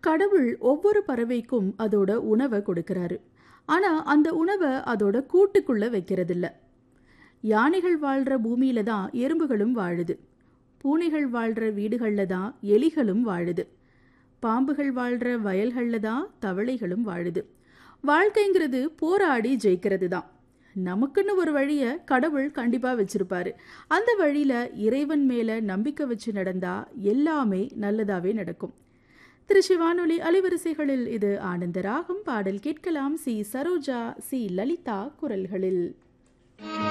கடவுள் ஒவ்வொரு பறவைக்கும் அதோட உணவை கொடுக்கறாரு ஆனா அந்த உணவை அதோட கூட்டுக்குள்ள வைக்கிறதில்ல யானைகள் வாழ்ற பூமியில தான் எறும்புகளும் வாழுது பூனைகள் வாழ்ற வீடுகள்ல தான் எலிகளும் வாழுது பாம்புகள் வாழ்ற வயல்கள்ல தான் தவளைகளும் வாழுது வாழ்க்கைங்கிறது போராடி ஜெயிக்கிறது தான் நமக்குன்னு ஒரு வழிய கடவுள் கண்டிப்பா வச்சிருப்பாரு அந்த வழியில இறைவன் மேல நம்பிக்கை வச்சு நடந்தா எல்லாமே நல்லதாவே நடக்கும் திருச்சி வானொலி அலைவரிசைகளில் இது ஆனந்த ராகம் பாடல் கேட்கலாம் சி சரோஜா சி லலிதா குரல்களில்